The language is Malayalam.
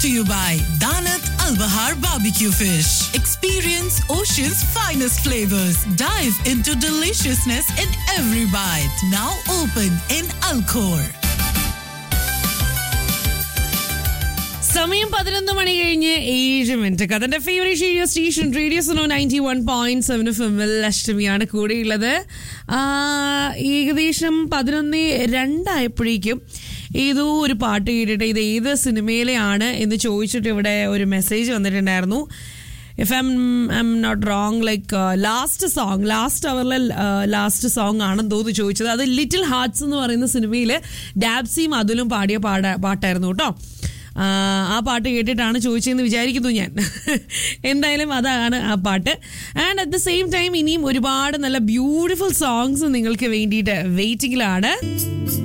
to you by Danat Al Bahar Barbecue Fish. Experience Ocean's finest flavors. Dive into deliciousness in every bite. Now open in Alcor. സമയം പതിനൊന്ന് മണി കഴിഞ്ഞ് ഏഴ് മിനിറ്റ് കഥന്റെ ഫേവറേറ്റ് റേഡിയോ സ്റ്റേഷൻ റേഡിയോ സോണോ നയൻറ്റി വൺ പോയിന്റ് സെവൻ ഫിമിൽ അഷ്ടമിയാണ് കൂടെയുള്ളത് ആ, ഏകദേശം പതിനൊന്ന് രണ്ടായപ്പോഴേക്കും ഏതോ ഒരു പാട്ട് കേട്ടിട്ട് ഇത് ഏത് സിനിമയിലെയാണ് എന്ന് ചോദിച്ചിട്ട് ഇവിടെ ഒരു മെസ്സേജ് വന്നിട്ടുണ്ടായിരുന്നു if I'm I'm not wrong like last song last അവറിലെ ലാസ്റ്റ് സോങ് ആണെന്ന് തോന്നുന്നു ചോദിച്ചത് അത് ലിറ്റിൽ ഹാർട്സ് എന്ന് പറയുന്ന സിനിമയിൽ ഡാബ്സിയും അതിലും പാടിയ പാട പാട്ടായിരുന്നു കേട്ടോ ആ, ആ പാട്ട് കേട്ടിട്ടാണ് ചോദിച്ചതെന്ന് വിചാരിക്കുന്നു ഞാൻ എന്തായാലും അതാണ് ആ പാട്ട് and at the same time ഇനിയും ഒരുപാട് നല്ല ബ്യൂട്ടിഫുൾ സോങ്സ് നിങ്ങൾക്ക് വേണ്ടിയിട്ട് വെയിറ്റിംഗിലാണ്